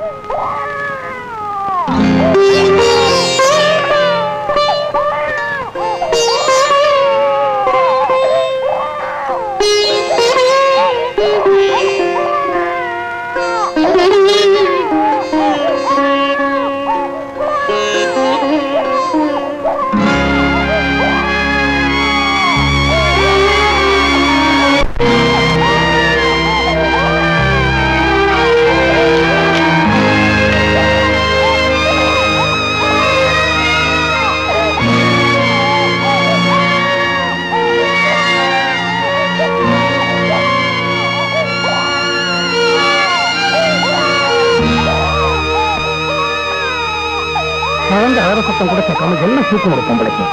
குழந்தை அழற சத்தம் கூட கேட்காம என்ன தூக்கம் ஒரு பொம்பளைக்கு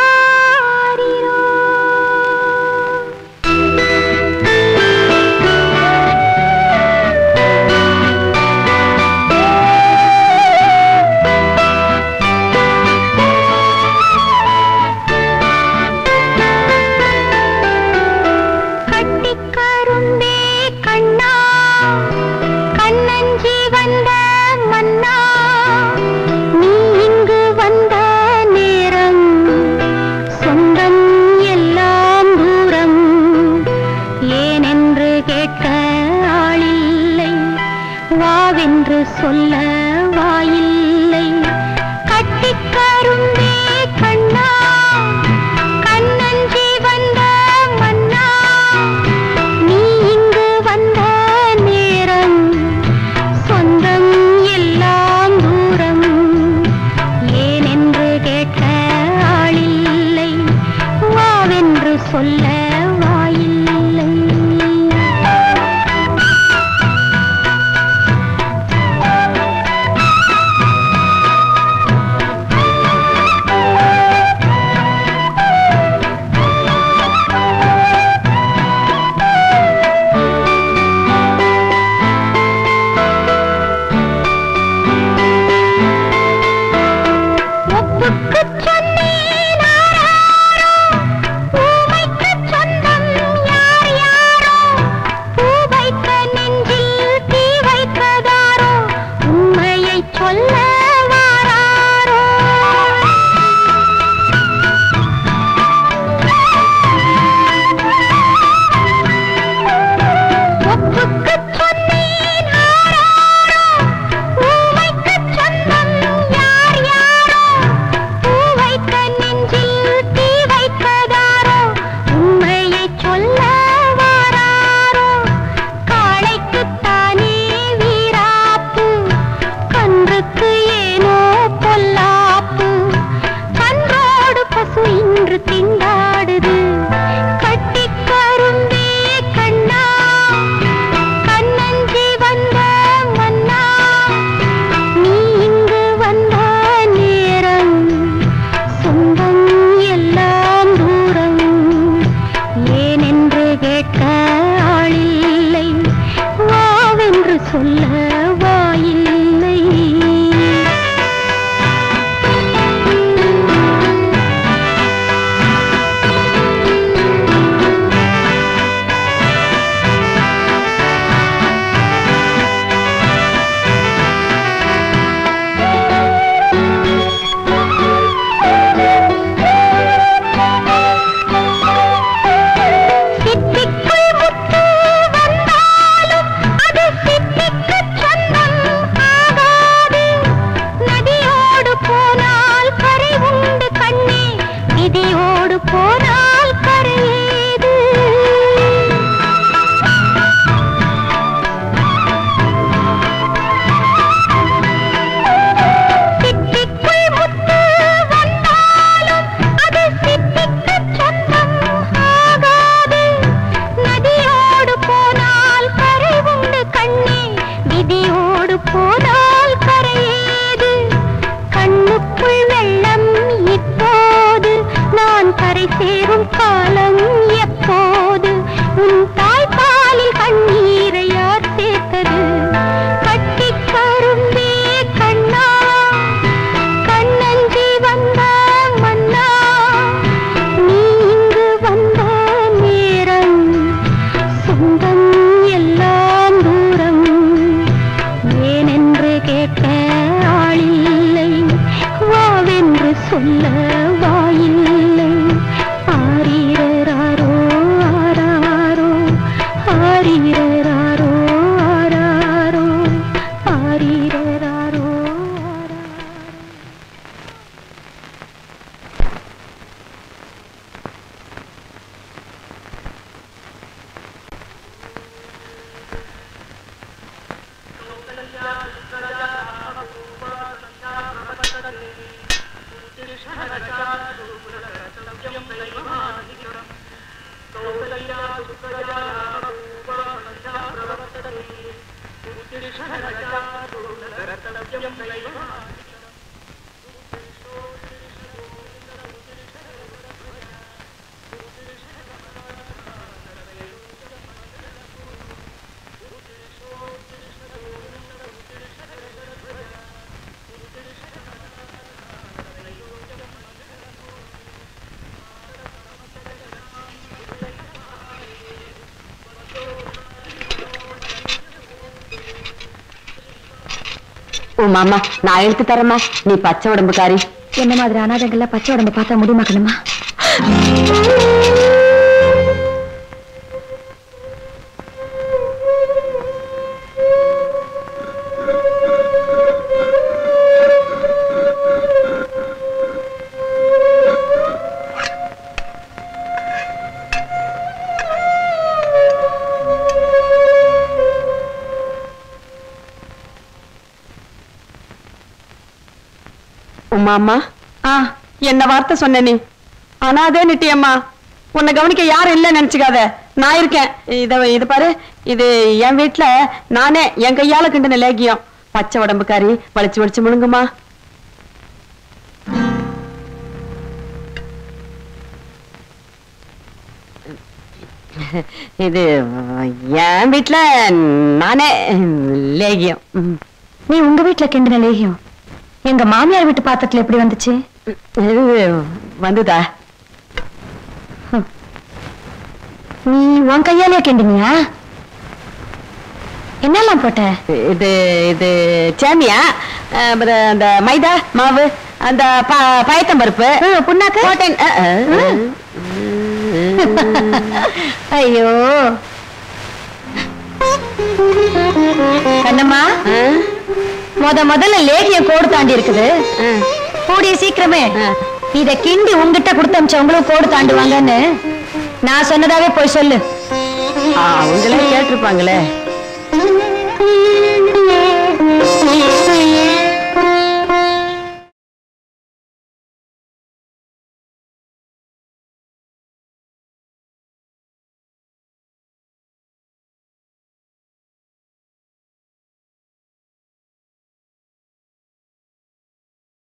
ஆரி சொல்ல வாயில்லை ஆரீரராரோ ஆராரோ ஆரீரராரோ ஆராரோ ஆரீரராரோ ஆராரோ உமாமா நான் எடுத்து தரேம்மா நீ பச்சை உடம்புக்காரி என்ன மாதிரி அனாதைகள்ல பச்சை உடம்பு பார்த்தா முடியுமாக்கணுமா உமாமா ஆ என்ன வார்த்தை சொன்ன நீ அனாதே நிட்டியம்மா உன்னை கவனிக்க யாரும் இல்லைன்னு நினைச்சுக்காத நான் இருக்கேன் இத இது பாரு இது என் வீட்டுல நானே என் கையால கிண்டின லேகியம் பச்சை உடம்புக்காரி வலிச்சு வலிச்சு முழுங்குமா இது என் வீட்டுல நானே லேகியம் ம். நீ உங்க வீட்டுல கிண்டின லேகியம் எங்க மாமியார் வீட்டு பாத்திரத்துல எப்படி வந்துச்சு இது வந்துதா நீ உன் கையாலே கிண்டினியா என்னெல்லாம் போட்ட இது இது சேமியா அஹ், அப்புறம் அந்த மைதா மாவு அந்த ப- பயத்தம்பருப்பு புண்ணாக்கு போட்டேன் அஹ், அஹ். ஐயோ கண்ணம்மா அஹ், முத முதல்ல லேகியம் கோடு தாண்டி இருக்குது அஹ். கூடிய சீக்கிரமே ஆ. இத கிண்டி உங்ககிட்ட கொடுத்து அமிச்சவங்களும் கோடு தாண்டுவாங்கன்னு நான் சொன்னதாவே போய் சொல்லு ஆ, அவங்களே கேட்டிருப்பாங்களே